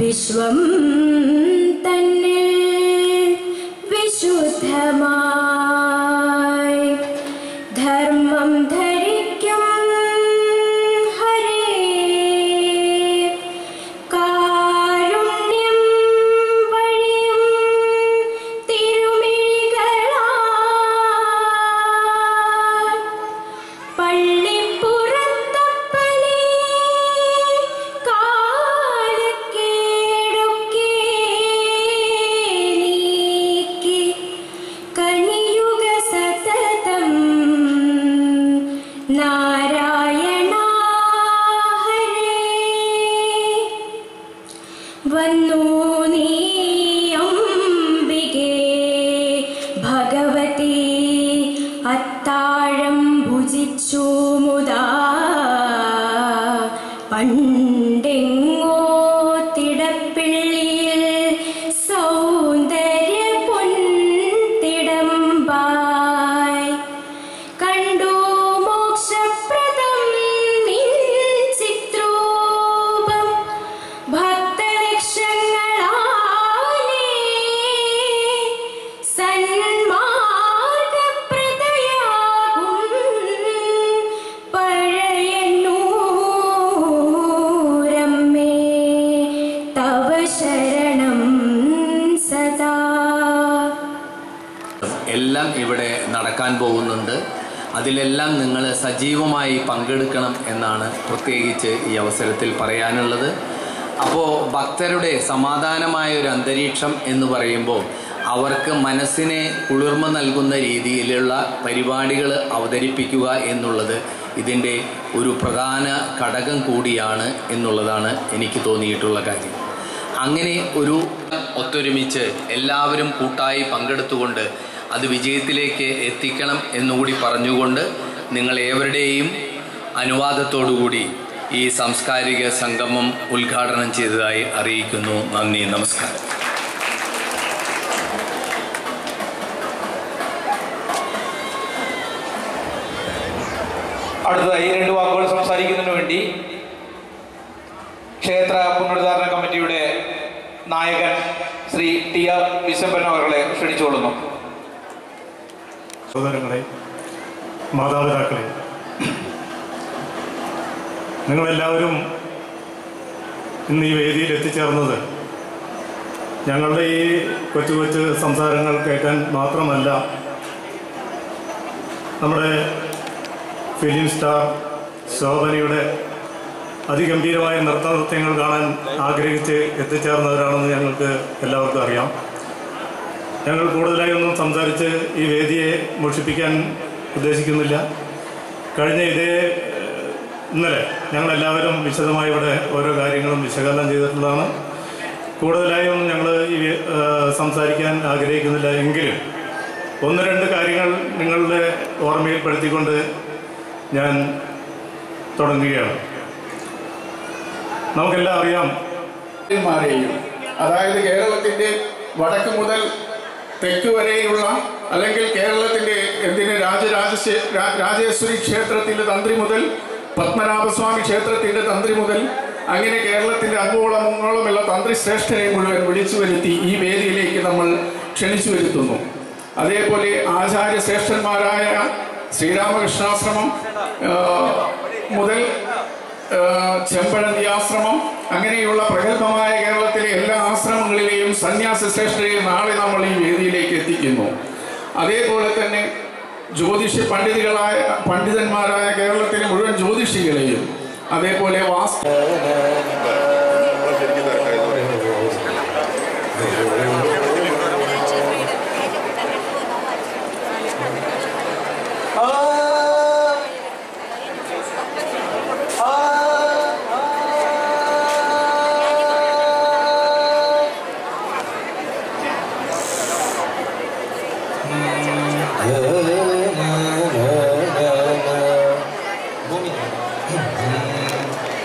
വിശ്വം തന്നെ വിശുദ്ധമായി ധർമ്മം ധരിക്കും ഹരേ കാരുണ്യം വഴിയും തിരുമിഴികളാൽ പള്ളിപ്പുറത്തപ്പനെ കാലക്കേടൊക്കെ നീക്കി കനിയുഗ സതതം നാരായണ ഹരേ വന്നു നീ അംബികേ ഭഗവതി അത്താഴം ഭുജിച്ചു മുതാ പണ്ടെങ്ങോ തിടപ്പിള്ളിയിൽ സൗന്ദര്യ പൊൻതിടമ്പായി കണ്ടു മോക്ഷപ്രദം നിൻ ചിത്രൂപം ഭക്തലക്ഷങ്ങളാലേ സന്മാർഗപ്രദയാകും പഴയന്നൂരമ്മേ തവ ശരണം സദാ എല്ലാം ഇവിടെ നടക്കാൻ പോകുന്നുണ്ട് അതിലെല്ലാം നിങ്ങൾ സജീവമായി പങ്കെടുക്കണം എന്നാണ് പ്രത്യേകിച്ച് ഈ അവസരത്തിൽ പറയാനുള്ളത് അപ്പോൾ ഭക്തരുടെ സമാധാനമായ ഒരു അന്തരീക്ഷം എന്ന് പറയുമ്പോൾ അവർക്ക് മനസ്സിനെ കുളിർമ നൽകുന്ന രീതിയിലുള്ള പരിപാടികൾ അവതരിപ്പിക്കുക എന്നുള്ളത് ഇതിൻ്റെ ഒരു പ്രധാന ഘടകം കൂടിയാണ് എന്നുള്ളതാണ് എനിക്ക് തോന്നിയിട്ടുള്ള കാര്യം അങ്ങനെ ഒരു ഒത്തൊരുമിച്ച് എല്ലാവരും കൂട്ടായി പങ്കെടുത്തുകൊണ്ട് അത് വിജയത്തിലേക്ക് എത്തിക്കണം എന്നുകൂടി പറഞ്ഞുകൊണ്ട് നിങ്ങൾ ഏവരുടെയും അനുവാദത്തോടുകൂടി ഈ സാംസ്കാരിക സംഗമം ഉദ്ഘാടനം ചെയ്തതായി അറിയിക്കുന്നു നന്ദി നമസ്കാരം അടുത്തതായി രണ്ട് വാക്കുകൾ സംസാരിക്കുന്നതിന് വേണ്ടി ക്ഷേത്ര പുനരുദ്ധാരണ കമ്മിറ്റിയുടെ നായകൻ ശ്രീ ടി ആർ വിശംബരൻ അവരുടെ ക്ഷണിച്ചുകൊള്ളുന്നു സഹോദരങ്ങളെ മാതാപിതാക്കളെ നിങ്ങളെല്ലാവരും ഇന്ന് ഈ വേദിയിൽ എത്തിച്ചേർന്നത് ഞങ്ങളുടെ ഈ കൊച്ചു കൊച്ചു സംസാരങ്ങൾ കേൾക്കാൻ മാത്രമല്ല നമ്മുടെ ഫിലിം സ്റ്റാർ ശോഭനയുടെ അതിഗംഭീരമായ നൃത്തനൃത്യങ്ങൾ കാണാൻ ആഗ്രഹിച്ച് എത്തിച്ചേർന്നവരാണെന്ന് ഞങ്ങൾക്ക് എല്ലാവർക്കും അറിയാം ഞങ്ങൾ കൂടുതലായി ഒന്നും സംസാരിച്ച് ഈ വേദിയെ മോഷിപ്പിക്കാൻ ഉദ്ദേശിക്കുന്നില്ല കഴിഞ്ഞ ഇതേ ഏഹ്, ഇന്നലെ ഞങ്ങളെല്ലാവരും വിശദമായി ഇവിടെ ഓരോ കാര്യങ്ങളും വിശകലനം ചെയ്തിട്ടുള്ളതാണ് കൂടുതലായും ഞങ്ങൾ ഈ ഏഹ്, സംസാരിക്കാൻ ആഗ്രഹിക്കുന്നില്ല എങ്കിലും ഒന്ന് രണ്ട് കാര്യങ്ങൾ നിങ്ങളുടെ ഓർമ്മയിൽപ്പെടുത്തിക്കൊണ്ട് ഞാൻ തുടങ്ങുകയാണ് നമുക്കെല്ലാം അറിയാം മാരെയും അതായത് കേരളത്തിന്റെ വടക്ക് മുതൽ തെക്ക് വരെയുള്ള അല്ലെങ്കിൽ കേരളത്തിന്റെ എന്തിന് രാജരാജശേ രാ- രാജേശ്വരി ക്ഷേത്രത്തിന്റെ തന്ത്രി മുതൽ പത്മനാഭസ്വാമി ക്ഷേത്രത്തിന്റെ തന്ത്രി മുതൽ അങ്ങനെ കേരളത്തിന്റെ അങ്ങോളം അങ്ങോളമുള്ള തന്ത്രി ശ്രേഷ്ഠരെ മുഴുവൻ വിളിച്ചു വരുത്തി ഈ വേദിയിലേക്ക് നമ്മൾ ക്ഷണിച്ചു വരുത്തുന്നു അതേപോലെ ആചാര്യ ശ്രേഷ്ഠന്മാരായ ശ്രീരാമകൃഷ്ണാശ്രമം ആ, മുതൽ ഏഹ് ചെമ്പഴന്തി ആശ്രമം അങ്ങനെയുള്ള പ്രഗത്ഭമായ കേരളത്തിലെ എല്ലാ ആശ്രമങ്ങളിലെയും സന്യാസ ശ്രേഷ്ഠരെയും നാളെ നമ്മൾ ഈ വേദിയിലേക്ക് എത്തിക്കുന്നു അതേപോലെ തന്നെ ജ്യോതിഷ പണ്ഡിതകളായ പണ്ഡിതന്മാരായ കേരളത്തിലെ മുഴുവൻ ജ്യോതിഷികളെയും അതേപോലെ വാസ്തു